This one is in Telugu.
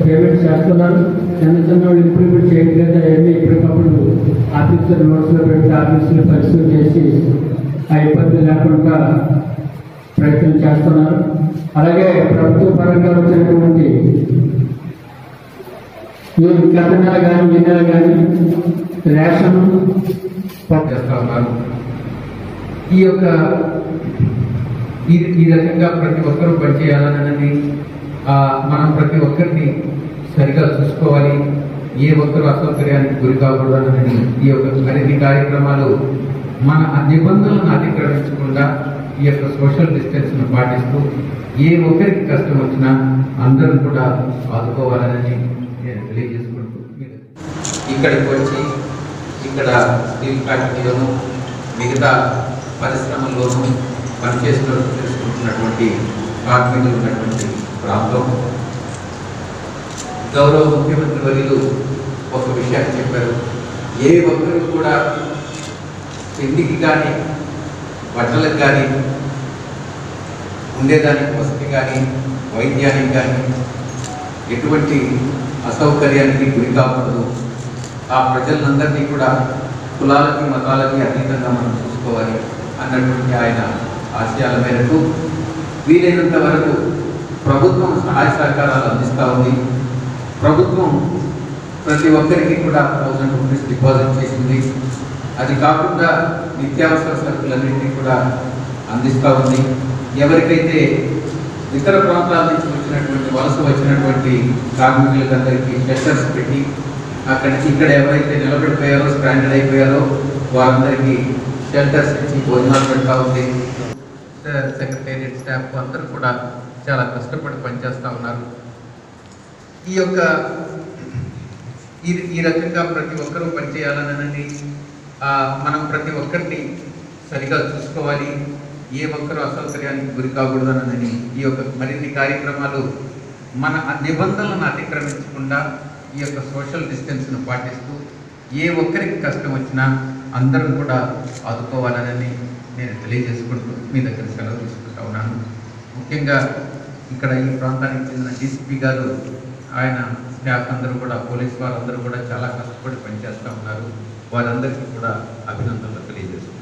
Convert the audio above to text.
పేమెంట్ చేస్తున్నారు చిన్న చిన్న వాళ్ళు ఇంప్లిమెంట్ చేయట్లేదు అవన్నీ ఎప్పటికప్పుడు ఆఫీసర్ నోట్స్లో పెట్టి ఆఫీసులు పరిశీలన చేసి ఆ ఇబ్బంది లేకుండా ప్రయత్నం చేస్తున్నారు అలాగే ప్రభుత్వ పరంగా వచ్చినటువంటి ఈ గత నెల కానీ ఈ నెల కానీ రేషన్ చేస్తా ఉన్నారు ఈ యొక్క ఈ ఈ రకంగా ప్రతి ఒక్కరూ పనిచేయాలన్నది ఆ, మనం ప్రతి ఒక్కరిని సరిగా చూసుకోవాలి ఏ ఒక్కరు అసౌకర్యానికి గురి కాకూడదన్నది ఈ యొక్క మరిన్ని కార్యక్రమాలు మన ఆ నిబంధనలను అతిక్రమించకుండా ఈ యొక్క సోషల్ డిస్టెన్స్ ను పాటిస్తూ ఏ ఒక్కరికి కష్టం వచ్చినా అందరూ కూడా ఆదుకోవాలని నేను తెలియజేసుకుంటూ మీరు ఇక్కడికి వచ్చి ఇక్కడ స్టీల్ ఫ్యాక్టరీలోను మిగతా పరిశ్రమల్లోనూ పనిచేస్తూ తెలుసుకుంటున్నటువంటి కార్మికులు ఉన్నటువంటి ప్రాంతం గౌరవ ముఖ్యమంత్రి వర్యులు ఒక విషయాన్ని చెప్పారు ఏ ఒక్కరు కూడా తిండికి కానీ బట్టలకు కానీ ఉండేదానికి వసతి కానీ వైద్యానికి కానీ ఎటువంటి అసౌకర్యానికి గురి కాకూడదు ఆ ప్రజలందరినీ కూడా కులాలకి మతాలకి అతీతంగా మనం చూసుకోవాలి అన్నటువంటి ఆయన ఆశయాల మేరకు వీలైనంత వరకు ప్రభుత్వం సహాయ సహకారాలు అందిస్తూ ఉంది ప్రభుత్వం ప్రతి ఒక్కరికి కూడా థౌసండ్ రూపీస్ డిపాజిట్ చేసింది అది కాకుండా నిత్యావసర సరుకులన్నింటినీ కూడా అందిస్తూ ఉంది ఎవరికైతే ఇతర ప్రాంతాల నుంచి వచ్చినటువంటి వలస వచ్చినటువంటి కార్మికులందరికీ షెల్టర్స్ పెట్టి అక్కడ ఇక్కడ ఎవరైతే నిలబడిపోయారో స్టాండర్డ్ అయిపోయారో వారందరికీ షెల్టర్స్ ఇచ్చి భోజనాలు పెడతా ఉంది సెక్రటేరియట్ స్టాఫ్ అందరూ కూడా చాలా కష్టపడి పనిచేస్తూ ఉన్నారు ఈ యొక్క ఈ ఈ రకంగా ప్రతి ఒక్కరూ పనిచేయాలనని ఆ, మనం ప్రతి ఒక్కరిని సరిగా చూసుకోవాలి ఏ ఒక్కరు అసౌకర్యానికి గురి కాకూడదనని ఈ యొక్క మరిన్ని కార్యక్రమాలు మన ఆ నిబంధనలను అతిక్రమించకుండా ఈ యొక్క సోషల్ డిస్టెన్స్ను పాటిస్తూ ఏ ఒక్కరికి కష్టం వచ్చినా అందరం కూడా ఆదుకోవాలని నేను తెలియజేసుకుంటూ మీ దగ్గర సెలవు తీసుకుంటా ఉన్నాను ముఖ్యంగా ఇక్కడ ఈ ప్రాంతానికి చెందిన డీసీపీ గారు ఆయన స్టాఫ్ అందరూ కూడా పోలీస్ వారందరూ కూడా చాలా కష్టపడి పనిచేస్తూ ఉన్నారు వారందరికీ కూడా అభినందనలు తెలియజేస్తున్నారు